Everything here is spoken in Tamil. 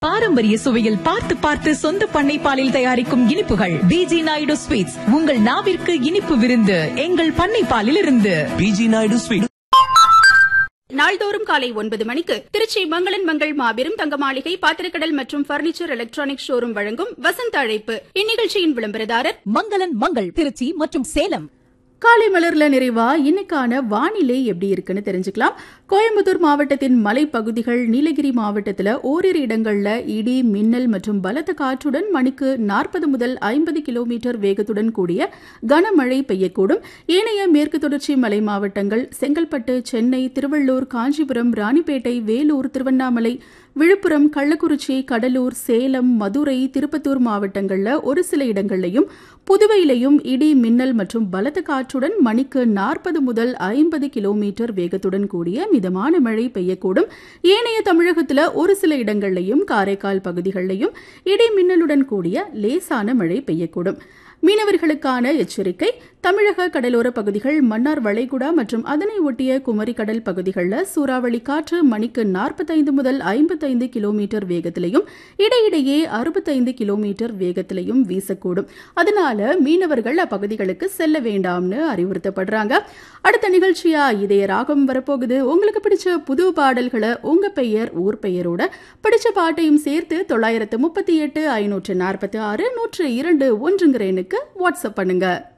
பாரம்பரிய சுவையில் பார்த்து பார்த்து சொந்த பண்ணை பாலில் தயாரிக்கும் இனிப்புகள் பிஜி நாயுடு ஸ்வீட்ஸ் உங்கள் நாவிற்கு இனிப்பு விருந்து எங்கள் பண்ணை பாலில் இருந்து பிஜி நாயுடு ஸ்வீட் நாள்தோறும் காலை ஒன்பது மணிக்கு திருச்சி மங்களன் மங்கள் மாபெரும் தங்க மாளிகை பாத்திரக்கடல் மற்றும் பர்னிச்சர் எலக்ட்ரானிக் ஷோரூம் வழங்கும் வசந்த அழைப்பு இந்நிகழ்ச்சியின் விளம்பரதாரர் மங்களன் மங்கள் திருச்சி மற்றும் சேலம் காலை மலர்ல நிறைவா இன்னைக்கான வானிலை எப்படி இருக்குன்னு தெரிஞ்சுக்கலாம் கோயம்புத்தூர் மாவட்டத்தின் மலைப்பகுதிகள் நீலகிரி மாவட்டத்தில் ஓரிரு இடங்கள்ல இடி மின்னல் மற்றும் பலத்த காற்றுடன் மணிக்கு நாற்பது முதல் ஐம்பது கிலோமீட்டர் வேகத்துடன் கூடிய கனமழை பெய்யக்கூடும் ஏனைய மேற்கு தொடர்ச்சி மலை மாவட்டங்கள் செங்கல்பட்டு சென்னை திருவள்ளூர் காஞ்சிபுரம் ராணிப்பேட்டை வேலூர் திருவண்ணாமலை விழுப்புரம் கள்ளக்குறிச்சி கடலூர் சேலம் மதுரை திருப்பத்தூர் மாவட்டங்கள்ல ஒரு சில இடங்கள்லையும் புதுவையிலையும் இடி மின்னல் மற்றும் பலத்த காற்றுடன் மணிக்கு நாற்பது முதல் ஐம்பது கிலோமீட்டர் வேகத்துடன் கூடிய மிதமான மழை பெய்யக்கூடும் ஏனைய தமிழகத்துல ஒரு சில இடங்கள்லையும் காரைக்கால் பகுதிகளிலையும் இடி மின்னலுடன் கூடிய லேசான மழை பெய்யக்கூடும் மீனவர்களுக்கான எச்சரிக்கை தமிழக கடலோர பகுதிகள் மன்னார் வளைகுடா மற்றும் அதனை ஒட்டிய குமரி கடல் பகுதிகளில் சூறாவளி காற்று மணிக்கு நாற்பத்தைந்து முதல் ஐம்பத்தைந்து கிலோமீட்டர் வேகத்திலையும் இடையிடையே அறுபத்தைந்து கிலோமீட்டர் வேகத்திலையும் வீசக்கூடும் அதனால மீனவர்கள் அப்பகுதிகளுக்கு செல்ல வேண்டாம்னு அறிவுறுத்தப்படுறாங்க அடுத்த நிகழ்ச்சியா இதய ராகம் வரப்போகுது உங்களுக்கு பிடிச்ச புது பாடல்களை உங்க பெயர் ஊர் பெயரோட பிடிச்ச பாட்டையும் சேர்த்து தொள்ளாயிரத்து முப்பத்தி எட்டு ஐநூற்று நாற்பத்தி ஆறு நூற்று இரண்டு ஒன்றுங்கிற எண்ணுக்கு வாட்ஸ்அப் பண்ணுங்க